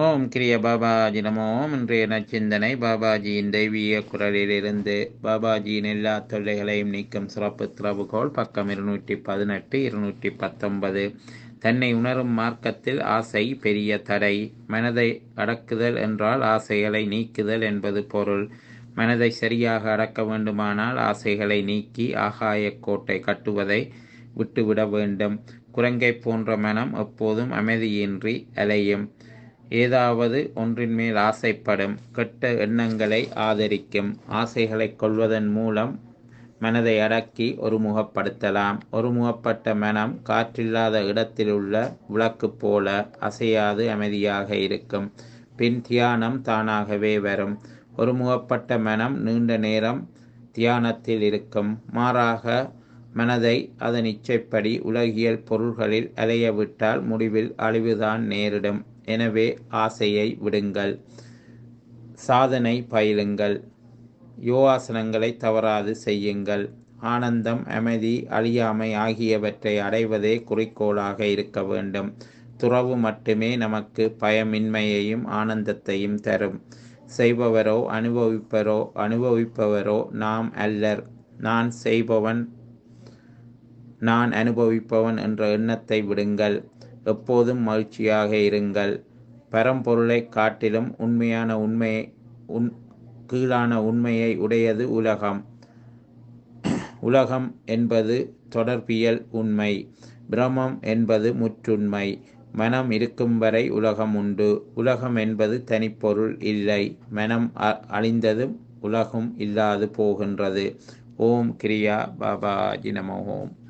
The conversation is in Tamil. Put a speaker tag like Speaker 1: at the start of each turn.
Speaker 1: ஓம் கிரிய பாபாஜி நமோ ஓம் இன்றைய நச்சிந்தனை பாபாஜியின் தெய்வீக குரலிலிருந்து பாபாஜியின் எல்லா தொல்லைகளையும் நீக்கும் சிறப்பு திறவுகோல் பக்கம் இருநூற்றி பதினெட்டு இருநூற்றி பத்தொன்பது தன்னை உணரும் மார்க்கத்தில் ஆசை பெரிய தடை மனதை அடக்குதல் என்றால் ஆசைகளை நீக்குதல் என்பது பொருள் மனதை சரியாக அடக்க வேண்டுமானால் ஆசைகளை நீக்கி ஆகாய கோட்டை கட்டுவதை விட்டுவிட வேண்டும் குரங்கை போன்ற மனம் எப்போதும் அமைதியின்றி அலையும் ஏதாவது ஒன்றின் மேல் ஆசைப்படும் கெட்ட எண்ணங்களை ஆதரிக்கும் ஆசைகளை கொள்வதன் மூலம் மனதை அடக்கி ஒருமுகப்படுத்தலாம் ஒருமுகப்பட்ட மனம் காற்றில்லாத இடத்திலுள்ள விளக்கு போல அசையாது அமைதியாக இருக்கும் பின் தியானம் தானாகவே வரும் ஒருமுகப்பட்ட மனம் நீண்ட நேரம் தியானத்தில் இருக்கும் மாறாக மனதை அதன் இச்சைப்படி உலகியல் பொருள்களில் அலைய விட்டால் முடிவில் அழிவுதான் நேரிடும் எனவே ஆசையை விடுங்கள் சாதனை பயிலுங்கள் யோகாசனங்களை தவறாது செய்யுங்கள் ஆனந்தம் அமைதி அழியாமை ஆகியவற்றை அடைவதே குறிக்கோளாக இருக்க வேண்டும் துறவு மட்டுமே நமக்கு பயமின்மையையும் ஆனந்தத்தையும் தரும் செய்பவரோ அனுபவிப்பரோ அனுபவிப்பவரோ நாம் அல்லர் நான் செய்பவன் நான் அனுபவிப்பவன் என்ற எண்ணத்தை விடுங்கள் எப்போதும் மகிழ்ச்சியாக இருங்கள் பரம்பொருளை காட்டிலும் உண்மையான உண்மையை உன் கீழான உண்மையை உடையது உலகம் உலகம் என்பது தொடர்பியல் உண்மை பிரமம் என்பது முற்றுண்மை மனம் இருக்கும் வரை உலகம் உண்டு உலகம் என்பது தனிப்பொருள் இல்லை மனம் அழிந்ததும் உலகம் இல்லாது போகின்றது ஓம் கிரியா பாபாஜி நம ஓம்